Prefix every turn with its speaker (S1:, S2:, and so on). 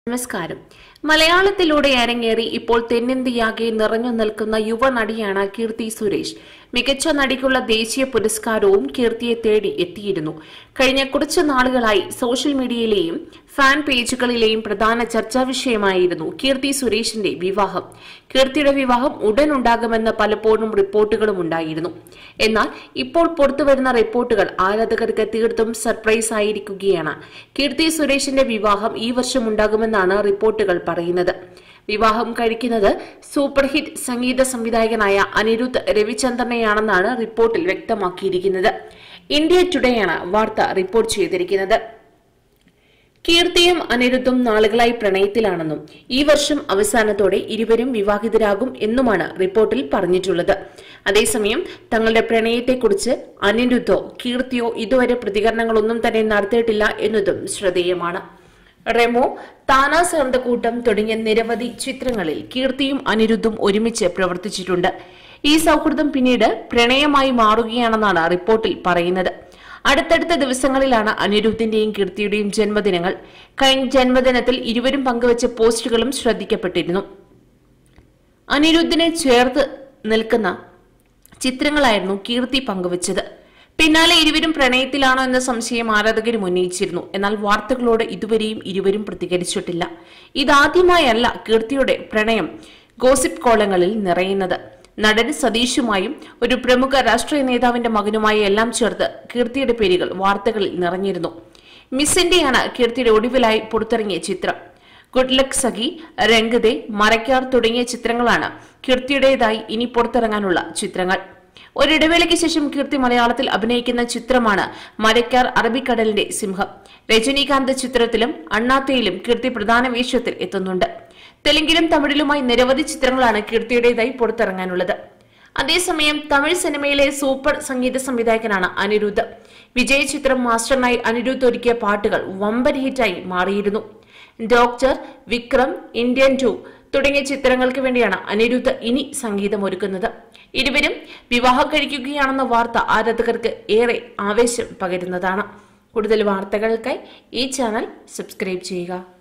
S1: നമസ്കാരം മലയാളത്തിലൂടെ അരങ്ങേറി ഇപ്പോൾ തെന്നിന്ത്യയാകെ നിറഞ്ഞു നിൽക്കുന്ന യുവ നടിയാണ് കീർത്തി സുരേഷ് മികച്ച നടിക്കുള്ള ദേശീയ പുരസ്കാരവും കീർത്തിയെ തേടി എത്തിയിരുന്നു കഴിഞ്ഞ കുറച്ചു നാളുകളായി സോഷ്യൽ മീഡിയയിലെയും ഫാൻ പേജുകളിലെയും പ്രധാന ചർച്ചാ വിഷയമായിരുന്നു കീർത്തി സുരേഷിന്റെ വിവാഹം കീർത്തിയുടെ വിവാഹം ഉടൻ ഉണ്ടാകുമെന്ന് പലപ്പോഴും റിപ്പോർട്ടുകളും ഉണ്ടായിരുന്നു എന്നാൽ ഇപ്പോൾ പുറത്തുവരുന്ന റിപ്പോർട്ടുകൾ ആരാധകർക്ക് തീർത്തും സർപ്രൈസ് ആയിരിക്കുകയാണ് കീർത്തി സുരേഷിന്റെ വിവാഹം ഈ വർഷം ഉണ്ടാകുമെന്നാണ് റിപ്പോർട്ടുകൾ പറയുന്നത് വിവാഹം കഴിക്കുന്നത് സൂപ്പർ ഹിറ്റ് സംഗീത സംവിധായകനായ അനിരുദ്ധ് രവിചന്ദ്രനെയാണെന്നാണ് റിപ്പോർട്ടിൽ വ്യക്തമാക്കിയിരിക്കുന്നത് ഇന്ത്യ ടുഡേയാണ് വാർത്ത റിപ്പോർട്ട് ചെയ്തിരിക്കുന്നത് കീർത്തിയും അനിരുദ്ധും നാളുകളായി പ്രണയത്തിലാണെന്നും ഈ വർഷം അവസാനത്തോടെ ഇരുവരും വിവാഹിതരാകും എന്നുമാണ് റിപ്പോർട്ടിൽ പറഞ്ഞിട്ടുള്ളത് അതേസമയം തങ്ങളുടെ പ്രണയത്തെക്കുറിച്ച് അനിരുദ്ധോ കീർത്തിയോ ഇതുവരെ പ്രതികരണങ്ങളൊന്നും തന്നെ നടത്തിയിട്ടില്ല എന്നതും ശ്രദ്ധേയമാണ് റെമോ താന കൂട്ടം തുടങ്ങിയ നിരവധി ചിത്രങ്ങളിൽ കീർത്തിയും അനിരുദ്ധും ഒരുമിച്ച് പ്രവർത്തിച്ചിട്ടുണ്ട് ഈ സൗഹൃദം പിന്നീട് പ്രണയമായി മാറുകയാണെന്നാണ് റിപ്പോർട്ടിൽ പറയുന്നത് അടുത്തടുത്ത ദിവസങ്ങളിലാണ് അനിരുദ്ധിന്റെയും കീർത്തിയുടെയും ജന്മദിനങ്ങൾ കഴിഞ്ഞ ജന്മദിനത്തിൽ ഇരുവരും പങ്കുവച്ച പോസ്റ്റുകളും ശ്രദ്ധിക്കപ്പെട്ടിരുന്നു അനിരുദ്ധിനെ ചേർത്ത് നിൽക്കുന്ന ചിത്രങ്ങളായിരുന്നു കീർത്തി പങ്കുവച്ചത് പിന്നാലെ ഇരുവരും പ്രണയത്തിലാണോ എന്ന സംശയം ആരാധകരും ഉന്നയിച്ചിരുന്നു എന്നാൽ വാർത്തകളോട് ഇതുവരെയും ഇരുവരും പ്രതികരിച്ചിട്ടില്ല ഇതാദ്യമായല്ല കീർത്തിയുടെ പ്രണയം ഗോസിപ്പ് കോളങ്ങളിൽ നിറയുന്നത് നടൻ സതീഷുമായും ഒരു പ്രമുഖ രാഷ്ട്രീയ നേതാവിന്റെ മകനുമായി എല്ലാം ചേർത്ത് കീർത്തിയുടെ പേരുകൾ വാർത്തകളിൽ നിറഞ്ഞിരുന്നു മിസ്സിന്റെയാണ് കീർത്തിയുടെ ഒടുവിലായി പുറത്തിറങ്ങിയ ചിത്രം ഗുഡ് ലക്ക് സഖി രംഗതെ മറയ്ക്കാർ തുടങ്ങിയ ചിത്രങ്ങളാണ് കീർത്തിയുടേതായി ഇനി പുറത്തിറങ്ങാനുള്ള ചിത്രങ്ങൾ ഒരിടവേളയ്ക്ക് ശേഷം കീർത്തി മലയാളത്തിൽ അഭിനയിക്കുന്ന ചിത്രമാണ് മരക്കാർ അറബിക്കടലിന്റെ സിംഹം രജനീകാന്ത് ചിത്രത്തിലും അണ്ണാത്തയിലും കീർത്തി പ്രധാന വേഷത്തിൽ എത്തുന്നുണ്ട് തെലുങ്കിലും തമിഴിലുമായി നിരവധി ചിത്രങ്ങളാണ് കീർത്തിയുടേതായി പുറത്തിറങ്ങാനുള്ളത് അതേസമയം തമിഴ് സിനിമയിലെ സൂപ്പർ സംഗീത സംവിധായകനാണ് അനിരുദ്ധ് വിജയ ചിത്രം മാസ്റ്ററിനായി അനിരുദ്ധ് ഒരുക്കിയ പാട്ടുകൾ വമ്പൻ ഹിറ്റായി മാറിയിരുന്നു ഡോക്ടർ വിക്രം ഇന്ത്യൻ ടു തുടങ്ങിയ ചിത്രങ്ങൾക്ക് വേണ്ടിയാണ് അനിരുദ്ധ് ഇനി സംഗീതമൊരുക്കുന്നത് ഇരുവരും വിവാഹം കഴിക്കുകയാണെന്ന വാർത്ത ആരാധകർക്ക് ഏറെ ആവേശം പകരുന്നതാണ് കൂടുതൽ വാർത്തകൾക്കായി ഈ ചാനൽ സബ്സ്ക്രൈബ് ചെയ്യുക